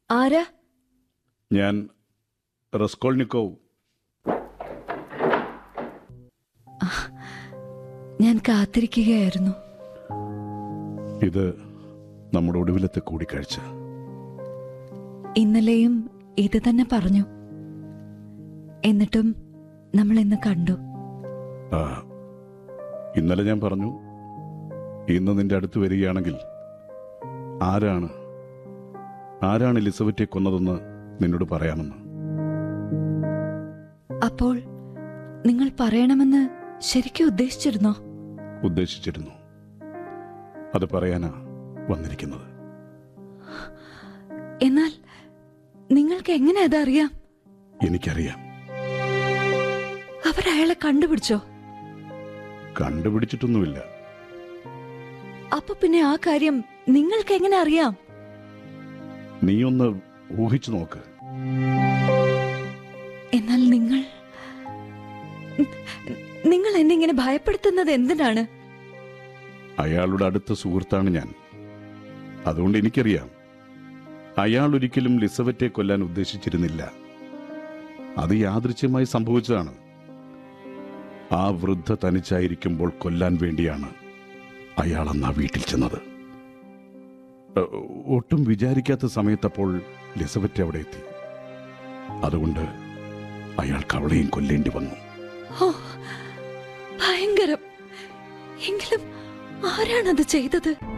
ആരാ ഞാൻ റസ്കോൾനിക്കോവ് ഞാൻ കാത്തിരിക്കുകയായിരുന്നു ഇത് നമ്മുടെ ഒടുവിലത്തെ കൂടിക്കാഴ്ച ഇന്നലെയും ഇത് തന്നെ പറഞ്ഞു എന്നിട്ടും നമ്മൾ ഇന്ന് കണ്ടു ആ ഇന്നലെ ഞാൻ പറഞ്ഞു ഇന്ന് നിന്റെ അടുത്ത് വരികയാണെങ്കിൽ ആരാണ് ആരാണ് എലിസബറ്റെ കൊന്നതെന്ന് നിന്നോട് പറയാമെന്ന് അപ്പോൾ നിങ്ങൾ പറയണമെന്ന് ശരിക്കും ഉദ്ദേശിച്ചിരുന്നോ ഉദ്ദേശിച്ചിരുന്നു അത് പറയാനാ വന്നിരിക്കുന്നത് എന്നാൽ നിങ്ങൾക്ക് എങ്ങനെ അതറിയാം എനിക്കറിയാം അവരയാളെ കണ്ടുപിടിച്ചോ കണ്ടുപിടിച്ചിട്ടൊന്നുമില്ല അപ്പൊ പിന്നെ ആ കാര്യം നിങ്ങൾക്ക് എങ്ങനെ അറിയാം നീ ഒന്ന് ഊഹിച്ചു നോക്ക് എന്നാൽ നിങ്ങൾ നിങ്ങൾ എന്നെ ഇങ്ങനെ ഭയപ്പെടുത്തുന്നത് എന്തിനാണ് അയാളുടെ അടുത്ത സുഹൃത്താണ് ഞാൻ അതുകൊണ്ട് എനിക്കറിയാം അയാൾ ഒരിക്കലും ലിസബറ്റെ കൊല്ലാൻ ഉദ്ദേശിച്ചിരുന്നില്ല അത് യാദൃച്ഛ്യമായി സംഭവിച്ചതാണ് ആ വൃദ്ധ തനിച്ചായിരിക്കുമ്പോൾ കൊല്ലാൻ വേണ്ടിയാണ് അയാൾ അന്ന് ആ വീട്ടിൽ ചെന്നത് ഏ, ഒട്ടും വിചാരിക്കാത്ത സമയത്തപ്പോൾ ലിസബറ്റ് അവിടെ എത്തി അതുകൊണ്ട് അയാൾക്ക് അവളെയും കൊല്ലേണ്ടി വന്നു ഓ ഭയങ്കരം എങ്കിലും ആരാണത് ചെയ്തത്